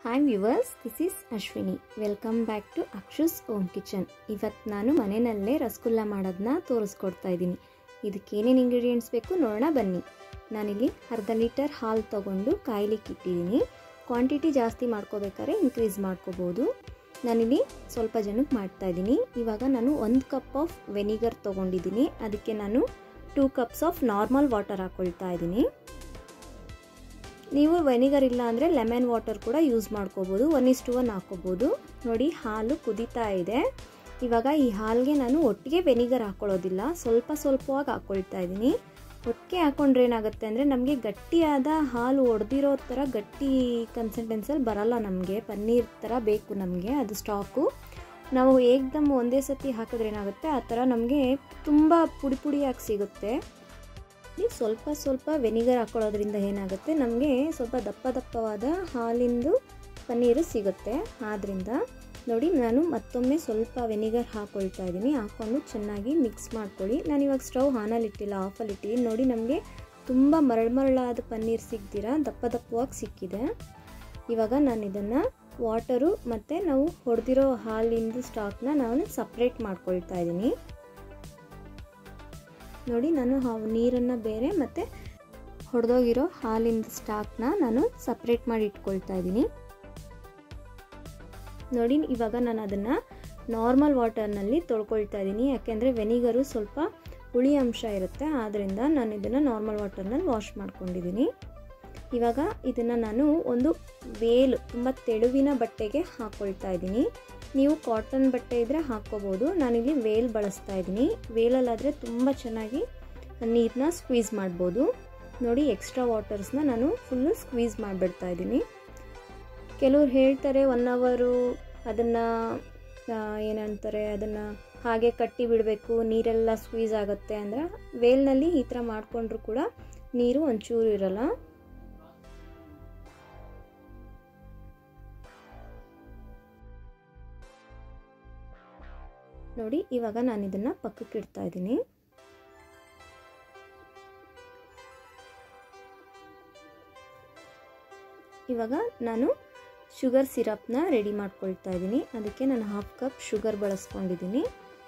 hi viewers this is Ashwini welcome back to Akshu's home kitchen ಇವತ್ತು ನಾನು ಮನೆಯಲ್ಲೇ ರಸಗುಲ್ಲ ಮಾಡೋದನ್ನ ತೋರಿಸ್ಕೊಡ್ತಾ ಇದ್ದೀನಿ ಇದಕ್ಕೆ ಏನೇನು ಇಂಗ್ರೀಡಿಯೆಂಟ್ಸ್ ಬೇಕು ನೋಡೋಣ ಬನ್ನಿ ನಾನಿಲ್ಲಿ ಅರ್ಧ ಲೀಟರ್ ಹಾಲು ತೊಗೊಂಡು ಕಾಯ್ಲಿಕ್ಕೆ ಇಟ್ಟಿದ್ದೀನಿ ಕ್ವಾಂಟಿಟಿ ಜಾಸ್ತಿ ಮಾಡ್ಕೋಬೇಕಾದ್ರೆ ಇನ್ಕ್ರೀಸ್ ಮಾಡ್ಕೋಬೋದು ನಾನಿಲ್ಲಿ ಸ್ವಲ್ಪ ಜನಕ್ಕೆ ಮಾಡ್ತಾ ಇದ್ದೀನಿ ಇವಾಗ ನಾನು ಒಂದು ಕಪ್ ಆಫ್ ವೆನಿಗರ್ ತೊಗೊಂಡಿದ್ದೀನಿ ಅದಕ್ಕೆ ನಾನು two cups of normal water ಹಾಕ್ಕೊಳ್ತಾ ಇದ್ದೀನಿ ನೀವು ವೆನಿಗರ್ ಇಲ್ಲ ಅಂದರೆ ಲೆಮನ್ ವಾಟರ್ ಕೂಡ ಯೂಸ್ ಮಾಡ್ಕೋಬೋದು ಒನ್ ಇಷ್ಟು ಒನ್ ಹಾಕ್ಕೋಬೋದು ನೋಡಿ ಹಾಲು ಕುದೀತಾ ಇದೆ ಇವಾಗ ಈ ಹಾಲಿಗೆ ನಾನು ಒಟ್ಟಿಗೆ ವೆನಿಗರ್ ಹಾಕ್ಕೊಳ್ಳೋದಿಲ್ಲ ಸ್ವಲ್ಪ ಸ್ವಲ್ಪವಾಗಿ ಹಾಕ್ಕೊಳ್ತಾ ಇದ್ದೀನಿ ಒಟ್ಟಿಗೆ ಹಾಕ್ಕೊಂಡ್ರೆ ಏನಾಗುತ್ತೆ ಅಂದರೆ ನಮಗೆ ಗಟ್ಟಿಯಾದ ಹಾಲು ಒಡೆದಿರೋ ಥರ ಗಟ್ಟಿ ಕನ್ಸಿಸ್ಟೆನ್ಸಲ್ಲಿ ಬರಲ್ಲ ನಮಗೆ ಪನ್ನೀರ್ ಥರ ಬೇಕು ನಮಗೆ ಅದು ಸ್ಟಾಕು ನಾವು ಏಕ್ದಮ್ ಒಂದೇ ಸತಿ ಹಾಕಿದ್ರೆ ಏನಾಗುತ್ತೆ ಆ ಥರ ನಮಗೆ ತುಂಬ ಪುಡಿ ಪುಡಿಯಾಗಿ ಸಿಗುತ್ತೆ ಸ್ವಲ್ಪ ಸ್ವಲ್ಪ ವೆನಿಗರ್ ಹಾಕ್ಕೊಳ್ಳೋದ್ರಿಂದ ಏನಾಗುತ್ತೆ ನಮಗೆ ಸ್ವಲ್ಪ ದಪ್ಪ ದಪ್ಪವಾದ ಹಾಲಿಂದು ಪನ್ನೀರು ಸಿಗುತ್ತೆ ಆದ್ದರಿಂದ ನೋಡಿ ನಾನು ಮತ್ತೊಮ್ಮೆ ಸ್ವಲ್ಪ ವೆನಿಗರ್ ಹಾಕ್ಕೊಳ್ತಾ ಇದ್ದೀನಿ ಹಾಕ್ಕೊಂಡು ಚೆನ್ನಾಗಿ ಮಿಕ್ಸ್ ಮಾಡ್ಕೊಳ್ಳಿ ನಾನು ಇವಾಗ ಸ್ಟವ್ ಆನಲ್ಲಿ ಇಟ್ಟಿಲ್ಲ ಆಫಲ್ಲಿ ಇಟ್ಟಿದ್ದೀನಿ ನೋಡಿ ನಮಗೆ ತುಂಬ ಮರಳು ಮರಳಾದ ಪನ್ನೀರ್ ಸಿಗ್ದಿರ ದಪ್ಪ ದಪ್ಪವಾಗಿ ಸಿಕ್ಕಿದೆ ಇವಾಗ ನಾನು ಇದನ್ನು ವಾಟರು ಮತ್ತು ನಾವು ಹೊಡೆದಿರೋ ಹಾಲಿಂದು ಸ್ಟಾಕ್ನ ನಾನು ಸಪ್ರೇಟ್ ಮಾಡ್ಕೊಳ್ತಾ ಇದ್ದೀನಿ ನೋಡಿ ನಾನು ನೀರನ್ನು ಬೇರೆ ಮತ್ತು ಹೊಡೆದೋಗಿರೋ ಹಾಲಿಂದ ಸ್ಟಾಕ್ನ ನಾನು ಸಪ್ರೇಟ್ ಮಾಡಿ ಇಟ್ಕೊಳ್ತಾ ಇದ್ದೀನಿ ನೋಡಿ ಇವಾಗ ನಾನು ಅದನ್ನು ನಾರ್ಮಲ್ ವಾಟರ್ನಲ್ಲಿ ತೊಳ್ಕೊಳ್ತಾ ಇದ್ದೀನಿ ಯಾಕೆಂದರೆ ವೆನಿಗರು ಸ್ವಲ್ಪ ಹುಳಿ ಅಂಶ ಇರುತ್ತೆ ಆದ್ದರಿಂದ ನಾನು ಇದನ್ನು ನಾರ್ಮಲ್ ವಾಟರ್ನಲ್ಲಿ ವಾಶ್ ಮಾಡ್ಕೊಂಡಿದ್ದೀನಿ ಇವಾಗ ಇದನ್ನು ನಾನು ಒಂದು ವೇಲು ತುಂಬ ತೆಳುವಿನ ಬಟ್ಟೆಗೆ ಹಾಕ್ಕೊಳ್ತಾ ಇದ್ದೀನಿ ನೀವು ಕಾಟನ್ ಬಟ್ಟೆ ಇದ್ದರೆ ಹಾಕ್ಕೋಬೋದು ನಾನಿಲ್ಲಿ ವೇಲ್ ಬಳಸ್ತಾ ಇದ್ದೀನಿ ವೇಲಲ್ಲಾದರೆ ತುಂಬ ಚೆನ್ನಾಗಿ ನೀರನ್ನ ಸ್ಕ್ವೀಸ್ ಮಾಡ್ಬೋದು ನೋಡಿ ಎಕ್ಸ್ಟ್ರಾ ವಾಟರ್ಸ್ನ ನಾನು ಫುಲ್ಲು ಸ್ಕ್ವೀಸ್ ಮಾಡಿಬಿಡ್ತಾ ಇದ್ದೀನಿ ಕೆಲವ್ರು ಹೇಳ್ತಾರೆ ಒನ್ ಅವರು ಅದನ್ನು ಏನಂತಾರೆ ಅದನ್ನು ಹಾಗೆ ಕಟ್ಟಿ ಬಿಡಬೇಕು ನೀರೆಲ್ಲ ಸ್ಕ್ವೀಸ್ ಆಗುತ್ತೆ ಅಂದರೆ ವೇಲ್ನಲ್ಲಿ ಈ ಥರ ಮಾಡಿಕೊಂಡ್ರು ಕೂಡ ನೀರು ಒಂಚೂರು ಇರಲ್ಲ ನೋಡಿ ಇವಾಗ ನಾನು ಇದನ್ನು ಪಕ್ಕಕ್ಕೆ ಇಡ್ತಾ ಇದ್ದೀನಿ ಇವಾಗ ನಾನು ಶುಗರ್ ಸಿರಪ್ನ ರೆಡಿ ಮಾಡ್ಕೊಳ್ತಾ ಇದ್ದೀನಿ ಅದಕ್ಕೆ ನಾನು ಹಾಫ್ ಕಪ್ ಶುಗರ್ ಬಳಸ್ಕೊಂಡಿದ್ದೀನಿ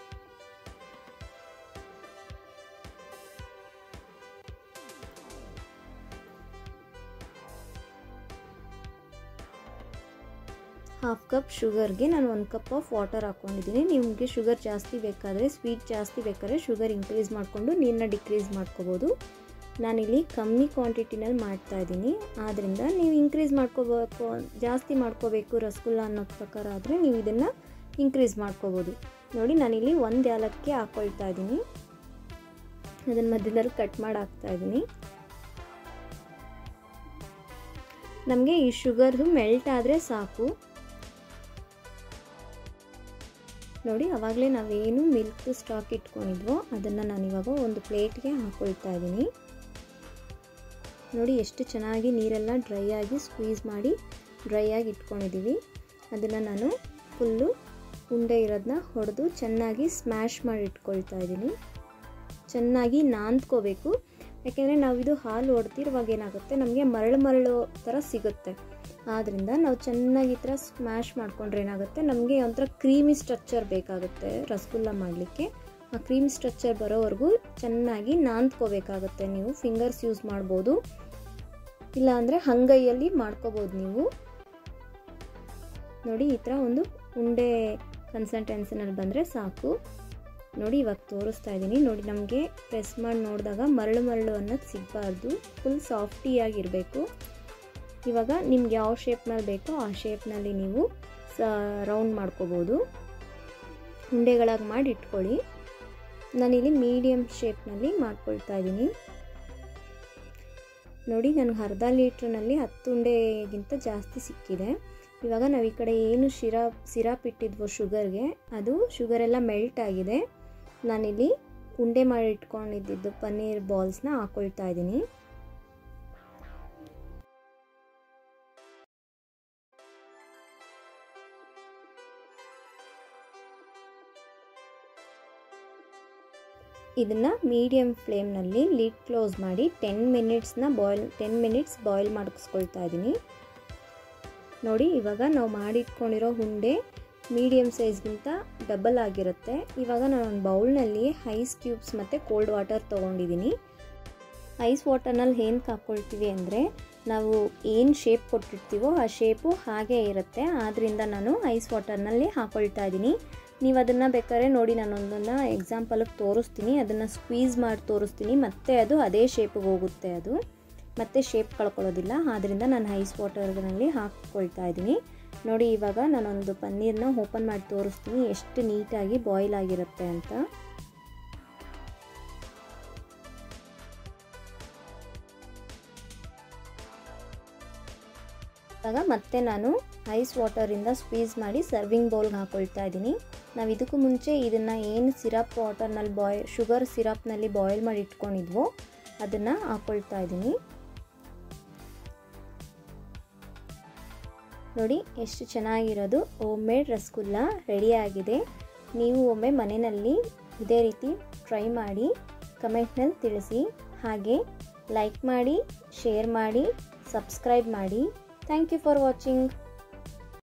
ಹಾಫ್ ಕಪ್ ಶುಗರ್ಗೆ ನಾನು ಒಂದು ಕಪ್ ಆಫ್ ವಾಟರ್ ಹಾಕ್ಕೊಂಡಿದ್ದೀನಿ ನಿಮಗೆ ಶುಗರ್ ಜಾಸ್ತಿ ಬೇಕಾದರೆ ಸ್ವೀಟ್ ಜಾಸ್ತಿ ಬೇಕಾದರೆ ಶುಗರ್ ಇನ್ಕ್ರೀಸ್ ಮಾಡಿಕೊಂಡು ನೀರನ್ನ ಡಿಕ್ರೀಸ್ ಮಾಡ್ಕೋಬೋದು ನಾನಿಲ್ಲಿ ಕಮ್ಮಿ ಕ್ವಾಂಟಿಟಿನಲ್ಲಿ ಮಾಡ್ತಾ ಇದ್ದೀನಿ ಆದ್ದರಿಂದ ನೀವು ಇನ್ಕ್ರೀಸ್ ಮಾಡ್ಕೋಬೇಕು ಜಾಸ್ತಿ ಮಾಡ್ಕೋಬೇಕು ರಸಗುಲ್ಲ ಅನ್ನೋ ಪ್ರಕಾರ ಆದರೆ ನೀವು ಇದನ್ನು ಇನ್ಕ್ರೀಸ್ ಮಾಡ್ಕೋಬೋದು ನೋಡಿ ನಾನಿಲ್ಲಿ ಒಂದು ಏಲಕ್ಕಿ ಹಾಕ್ಕೊಳ್ತಾ ಇದ್ದೀನಿ ಅದನ್ನು ಮಧ್ಯದಲ್ಲಿ ಕಟ್ ಮಾಡಿ ಹಾಕ್ತಾ ಇದ್ದೀನಿ ನಮಗೆ ಈ ಶುಗರ್ದು ಮೆಲ್ಟ್ ಆದರೆ ಸಾಕು ನೋಡಿ ಆವಾಗಲೇ ನಾವೇನು ಮಿಲ್ಕ್ ಸ್ಟಾಕ್ ಇಟ್ಕೊಂಡಿದ್ವೋ ಅದನ್ನು ನಾನಿವಾಗ ಒಂದು ಪ್ಲೇಟ್ಗೆ ಹಾಕ್ಕೊಳ್ತಾ ಇದ್ದೀನಿ ನೋಡಿ ಎಷ್ಟು ಚೆನ್ನಾಗಿ ನೀರೆಲ್ಲ ಡ್ರೈ ಆಗಿ ಸ್ಕ್ವೀಸ್ ಮಾಡಿ ಡ್ರೈ ಆಗಿ ಇಟ್ಕೊಂಡಿದ್ದೀವಿ ಅದನ್ನು ನಾನು ಫುಲ್ಲು ಉಂಡೆ ಇರೋದನ್ನ ಹೊಡೆದು ಚೆನ್ನಾಗಿ ಸ್ಮ್ಯಾಶ್ ಮಾಡಿ ಇಟ್ಕೊಳ್ತಾ ಇದ್ದೀನಿ ಚೆನ್ನಾಗಿ ನಾಂದ್ಕೋಬೇಕು ಯಾಕೆಂದರೆ ನಾವಿದು ಹಾಲು ಹೊಡ್ತಿರುವಾಗ ಏನಾಗುತ್ತೆ ನಮಗೆ ಮರಳು ಮರಳು ಥರ ಸಿಗುತ್ತೆ ಆದ್ದರಿಂದ ನಾವು ಚೆನ್ನಾಗಿ ಈ ಥರ ಸ್ಮ್ಯಾಶ್ ಮಾಡ್ಕೊಂಡ್ರೆ ಏನಾಗುತ್ತೆ ನಮಗೆ ಒಂಥರ ಕ್ರೀಮಿ ಸ್ಟ್ರಕ್ಚರ್ ಬೇಕಾಗುತ್ತೆ ರಸಗುಲ್ಲ ಮಾಡಲಿಕ್ಕೆ ಆ ಕ್ರೀಮಿ ಸ್ಟ್ರಕ್ಚರ್ ಬರೋವರೆಗೂ ಚೆನ್ನಾಗಿ ನಾಂದ್ಕೋಬೇಕಾಗುತ್ತೆ ನೀವು ಫಿಂಗರ್ಸ್ ಯೂಸ್ ಮಾಡ್ಬೋದು ಇಲ್ಲಾಂದರೆ ಹಂಗೈಯಲ್ಲಿ ಮಾಡ್ಕೋಬೋದು ನೀವು ನೋಡಿ ಈ ಥರ ಒಂದು ಉಂಡೆ ಕನ್ಸಲ್ಟೆನ್ಸಿನಲ್ಲಿ ಬಂದರೆ ಸಾಕು ನೋಡಿ ಇವಾಗ ತೋರಿಸ್ತಾ ಇದ್ದೀನಿ ನೋಡಿ ನಮಗೆ ಪ್ರೆಸ್ ಮಾಡಿ ನೋಡಿದಾಗ ಮರಳು ಮರಳು ಅನ್ನೋದು ಸಿಗಬಾರ್ದು ಫುಲ್ ಸಾಫ್ಟಿಯಾಗಿರಬೇಕು ಇವಾಗ ನಿಮ್ಗೆ ಯಾವ ಶೇಪ್ನಲ್ಲಿ ಬೇಕೋ ಆ ಶೇಪ್ನಲ್ಲಿ ನೀವು ಸ ರೌಂಡ್ ಮಾಡ್ಕೋಬೋದು ಉಂಡೆಗಳಾಗಿ ಮಾಡಿ ಇಟ್ಕೊಳ್ಳಿ ನಾನಿಲ್ಲಿ ಮೀಡಿಯಮ್ ಶೇಪ್ನಲ್ಲಿ ಮಾಡ್ಕೊಳ್ತಾ ಇದ್ದೀನಿ ನೋಡಿ ನನಗೆ ಅರ್ಧ ಲೀಟ್ರ್ನಲ್ಲಿ ಹತ್ತು ಉಂಡೆಗಿಂತ ಜಾಸ್ತಿ ಸಿಕ್ಕಿದೆ ಇವಾಗ ನಾವು ಈ ಕಡೆ ಏನು ಶಿರಾಪ್ ಸಿರಾಪ್ ಇಟ್ಟಿದ್ವೋ ಶುಗರ್ಗೆ ಅದು ಶುಗರೆಲ್ಲ ಮೆಲ್ಟ್ ಆಗಿದೆ ನಾನಿಲ್ಲಿ ಉಂಡೆ ಮಾಡಿ ಇಟ್ಕೊಂಡಿದ್ದು ಪನ್ನೀರ್ ಬಾಲ್ಸ್ನ ಹಾಕ್ಕೊಳ್ತಾ ಇದ್ದೀನಿ ಇದನ್ನು ಮೀಡಿಯಮ್ ಫ್ಲೇಮ್ನಲ್ಲಿ ಲಿಡ್ ಕ್ಲೋಸ್ ಮಾಡಿ ಟೆನ್ ಮಿನಿಟ್ಸ್ನ ಬಾಯ್ಲ್ ಟೆನ್ ಮಿನಿಟ್ಸ್ ಬಾಯ್ಲ್ ಮಾಡಿಸ್ಕೊಳ್ತಾ ಇದ್ದೀನಿ ನೋಡಿ ಇವಾಗ ನಾವು ಮಾಡಿಟ್ಕೊಂಡಿರೋ ಹುಂಡೆ ಮೀಡಿಯಮ್ ಸೈಜ್ಗಿಂತ ಡಬಲ್ ಆಗಿರುತ್ತೆ ಇವಾಗ ನಾನು ಒಂದು ಬೌಲ್ನಲ್ಲಿ ಐಸ್ ಕ್ಯೂಬ್ಸ್ ಮತ್ತು ಕೋಲ್ಡ್ ವಾಟರ್ ತೊಗೊಂಡಿದ್ದೀನಿ ಐಸ್ ವಾಟರ್ನಲ್ಲಿ ಏನಕ್ಕೆ ಹಾಕ್ಕೊಳ್ತೀವಿ ಅಂದರೆ ನಾವು ಏನು ಶೇಪ್ ಕೊಟ್ಟಿರ್ತೀವೋ ಆ ಶೇಪು ಹಾಗೇ ಇರುತ್ತೆ ಆದ್ದರಿಂದ ನಾನು ಐಸ್ ವಾಟರ್ನಲ್ಲಿ ಹಾಕ್ಕೊಳ್ತಾ ಇದ್ದೀನಿ ನೀವು ಅದನ್ನು ಬೇಕಾದ್ರೆ ನೋಡಿ ನಾನು ಒಂದನ್ನು ಎಕ್ಸಾಂಪಲಿಗೆ ತೋರಿಸ್ತೀನಿ ಅದನ್ನು ಸ್ಕ್ವೀಸ್ ಮಾಡಿ ತೋರಿಸ್ತೀನಿ ಮತ್ತೆ ಅದು ಅದೇ ಶೇಪಿಗೆ ಹೋಗುತ್ತೆ ಅದು ಮತ್ತೆ ಶೇಪ್ ಕಳ್ಕೊಳ್ಳೋದಿಲ್ಲ ಆದ್ದರಿಂದ ನಾನು ಐಸ್ ವಾಟರ್ನಲ್ಲಿ ಹಾಕ್ಕೊಳ್ತಾ ಇದ್ದೀನಿ ನೋಡಿ ಇವಾಗ ನಾನೊಂದು ಪನ್ನೀರ್ನ ಓಪನ್ ಮಾಡಿ ತೋರಿಸ್ತೀನಿ ಎಷ್ಟು ನೀಟಾಗಿ ಬಾಯ್ಲ್ ಆಗಿರುತ್ತೆ ಅಂತ ಇವಾಗ ಮತ್ತೆ ನಾನು ಐಸ್ ವಾಟರಿಂದ ಸ್ಕ್ವೀಸ್ ಮಾಡಿ ಸರ್ವಿಂಗ್ ಬೌಲ್ಗೆ ಹಾಕೊಳ್ತಾ ಇದ್ದೀನಿ ನಾವು ಇದಕ್ಕೂ ಮುಂಚೆ ಇದನ್ನು ಏನು ಸಿರಪ್ ವಾಟರ್ನಲ್ಲಿ ಬಾಯ್ ಶುಗರ್ ಸಿರಪ್ನಲ್ಲಿ ಬಾಯ್ಲ್ ಮಾಡಿ ಇಟ್ಕೊಂಡಿದ್ವೋ ಅದನ್ನು ಹಾಕ್ಕೊಳ್ತಾ ಇದ್ದೀನಿ ನೋಡಿ ಎಷ್ಟು ಚೆನ್ನಾಗಿರೋದು ಹೋಮ್ ಮೇಡ್ ರಸಗುಲ್ಲ ರೆಡಿಯಾಗಿದೆ ನೀವು ಒಮ್ಮೆ ಮನೆಯಲ್ಲಿ ಇದೇ ರೀತಿ ಟ್ರೈ ಮಾಡಿ ಕಮೆಂಟ್ನಲ್ಲಿ ತಿಳಿಸಿ ಹಾಗೆ ಲೈಕ್ ಮಾಡಿ ಶೇರ್ ಮಾಡಿ ಸಬ್ಸ್ಕ್ರೈಬ್ ಮಾಡಿ ಥ್ಯಾಂಕ್ ಯು ಫಾರ್ ವಾಚಿಂಗ್